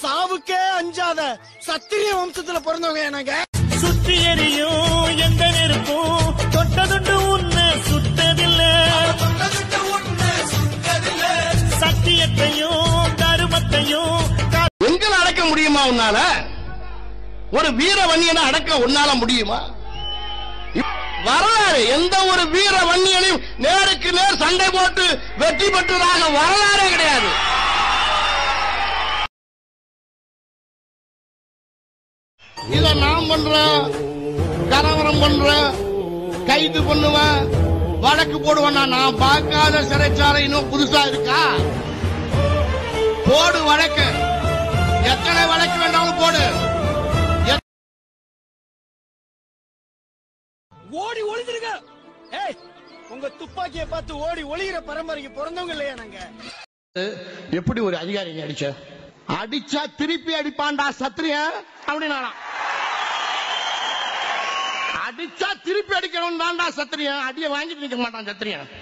சாவுக்கே அஞ்சாத சத்திரிய வம்சத்துல பிறந்தவங்க நாங்க சுற்றி எரியும் எந்த நெருப்பும் தொட்டதுண்டு உன்னை சுட்டதில்லை சத்தியத்தையும் தருமத்தையும் எங்களை அடக்க முடியுமா உன்னால ஒரு வீர வன்னியனை அடக்க உன்னால முடியுமா இப்- வரலாறு எந்த ஒரு வீர வன்னியனையும் நேருக்கு நேர் சண்டை போட்டு வெற்றி பெற்றதாக வரலாறே கிடையாது இத நான் பண்றேன் கலவரம் பண்றேன் கைது பண்ணுவேன் வழக்கு போடுவேன்னா நான் பார்க்காத சிறைச்சாலை இன்னும் புதுசா இருக்கா போடு வழக்கு எத்தனை வழக்கு வேண்டாலும் போடு எத்- ஓடி ஒளிஞ்சிருங்க ஏய் உங்க துப்பாக்கியை பார்த்து ஓடி ஒளிகிற பரம்பரைக்கு பிறந்தவங்க இல்லையா நாங்க எப்படி ஒரு அதிகாரி நீ அடிச்ச அடிச்சா திருப்பி அடிப்பான்டா சத்திரியன் அப்படின்னா அடிச்சா திருப்பி அடிக்கணும் தான்டா சத்திரியன் அடிய வாங்கிட்டு நிக்க மாட்டான் சத்திரியன்